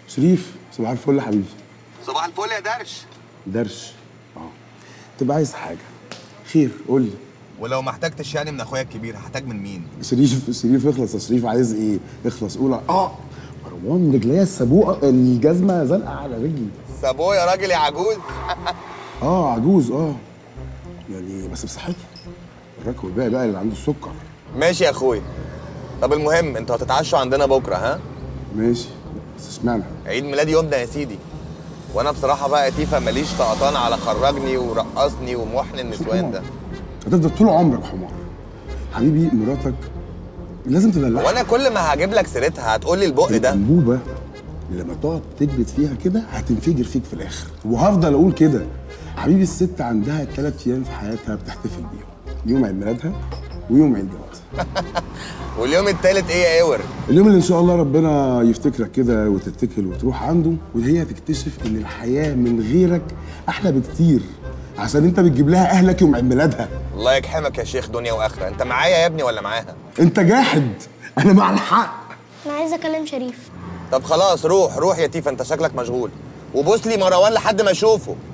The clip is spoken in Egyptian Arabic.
شريف صباح الفل يا حبيبي صباح الفل يا درش درش اه تبقى عايز حاجه خير قول لي ولو ما احتجتش يعني من اخويا الكبير هحتاج من مين شريف شريف اخلص يا شريف عايز ايه اخلص قول اه مروان رجليا السبوقه الجزمه زنقه على رجلي سابوه يا راجل يا عجوز اه عجوز اه يعني بس بصحتي الراكب والباقي بقى اللي عنده السكر ماشي يا اخويا طب المهم انتوا هتتعشوا عندنا بكره ها ماشي بس اشمعنى عيد ميلاد يومنا يا سيدي وانا بصراحه بقى يا تيفا ماليش طقطان على خرجني ورقصني ومحن النسوان ده هتفضل طول عمرك حمار حبيبي مراتك لازم تدلعها وانا كل ما هجيب لك سيرتها هتقول لي البق ده الانبوبه اللي لما تقعد تكبت فيها كده هتنفجر فيك في الاخر وهفضل اقول كده حبيبي الست عندها ثلاث ايام في حياتها بتحتفل بيهم يوم عيد ميلادها ويوم عيد جوازها واليوم التالت ايه يا اور اليوم اللي ان شاء الله ربنا يفتكرك كده وتتكل وتروح عنده وهي تكتشف ان الحياه من غيرك احلى بكتير عشان انت بتجيب لها اهلك يوم عيد ميلادها الله يجحمك يا شيخ دنيا واخره انت معايا يا ابني ولا معاها انت جاحد انا مع الحق انا عايزه اكلم شريف طب خلاص روح روح يا تيفا انت شكلك مشغول وبوس لي مروان لحد ما اشوفه